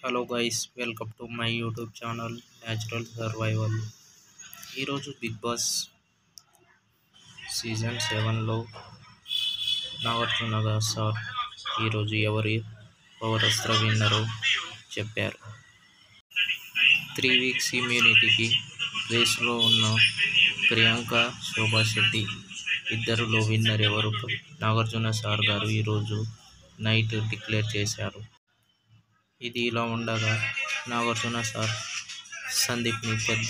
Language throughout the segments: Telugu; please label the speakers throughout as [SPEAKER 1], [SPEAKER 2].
[SPEAKER 1] hello guys welcome to my YouTube channel natural survival ఈరోజు బిగ్ బాస్ సీజన్ సెవెన్లో నాగార్జున గారు సార్ ఈరోజు ఎవరి పౌరస్త్ర విన్నరో చెప్పారు త్రీ వీక్స్ ఇమ్యూనిటీకి రేస్లో ఉన్న ప్రియాంక శోభా శెట్టి ఇద్దరులో విన్నర్ ఎవరు నాగార్జున సార్ గారు ఈరోజు నైట్ డిక్లేర్ చేశారు ఇది ఇలా ఉండగా నాగార్జున సార్ సందీప్ని పెద్ద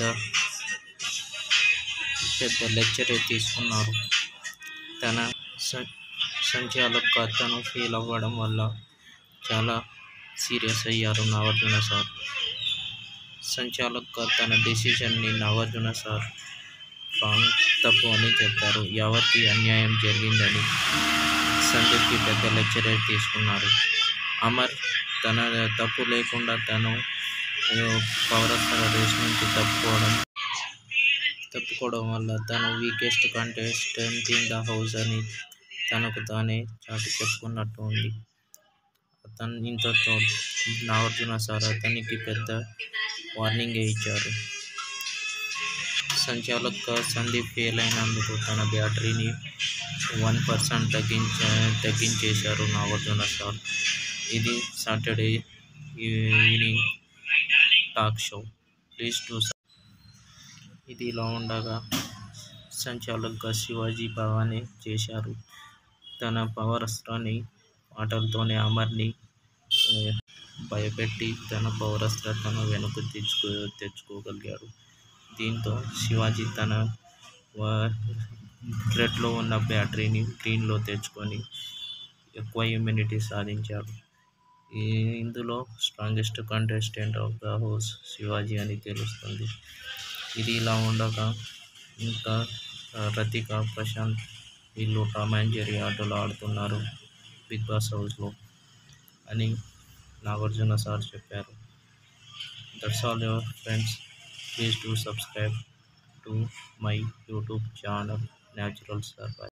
[SPEAKER 1] పెద్ద లెక్చరే తీసుకున్నారు తన స- సంచాలక తను ఫెయిల్ అవ్వడం వల్ల చాలా సీరియస్ అయ్యారు నాగార్జున సార్ సంచాలక తన డెసిషన్ని నాగార్జున సార్ రాంగ్ తప్పు అని చెప్పారు ఎవరికి అన్యాయం జరిగిందని సందీప్కి పెద్ద లెక్చరర్ తీసుకున్నారు అమర్ తన తప్పు లేకుండా తను ఏదో పౌరస్త్ర రేస్ నుంచి తప్పుకోవడం తప్పుకోవడం వల్ల తను weakest contestant in the house అని తనకు తానే చాటి చెప్పుకున్నట్టు ఉంది అతను ఇంతతో నాగార్జున సార్ అతనికి పెద్ద వార్నింగ్ ఇచ్చారు సంచాలక సందీప్ ఫెయిల్ అయినందుకు తన బ్యాటరీని వన్ పర్సెంట్ తగ్గించ తగ్గించేశారు నాగార్జున సార్ ఇది Saturday evening talk show please to ఇది ఇలా ఉండగా సంచాలకుగా శివాజీ భవానీ చేశారు తన పవర్ అస్త్రాన్ని మాటలతోనే అమర్ని ఏ, భయపెట్టి తన పౌరస్త్ర తన వెనుక తెచ్చుకో తెచ్చుకోగలిగాడు దీంతో శివాజీ తన రెడ్లో ఉన్న బ్యాటరీని గ్రీన్లో తెచ్చుకొని ఎక్కువ ఇమ్యూనిటీ సాధించాడు ఈ ఇందులో strongest contestant of the house Sivaji అని తెలుస్తుంది ఇది ఇలా ఉండగా ఇంకా ఆ, రతిక ప్రశాంత్ వీళ్ళు టామ్ అండ్ జెర్రీ ఆటలు ఆడుతున్నారు బిగ్ బాస్ హౌస్లో అని నాగార్జున సార్ చెప్పారు that's all your friends please to subscribe to my YouTube channel natural survive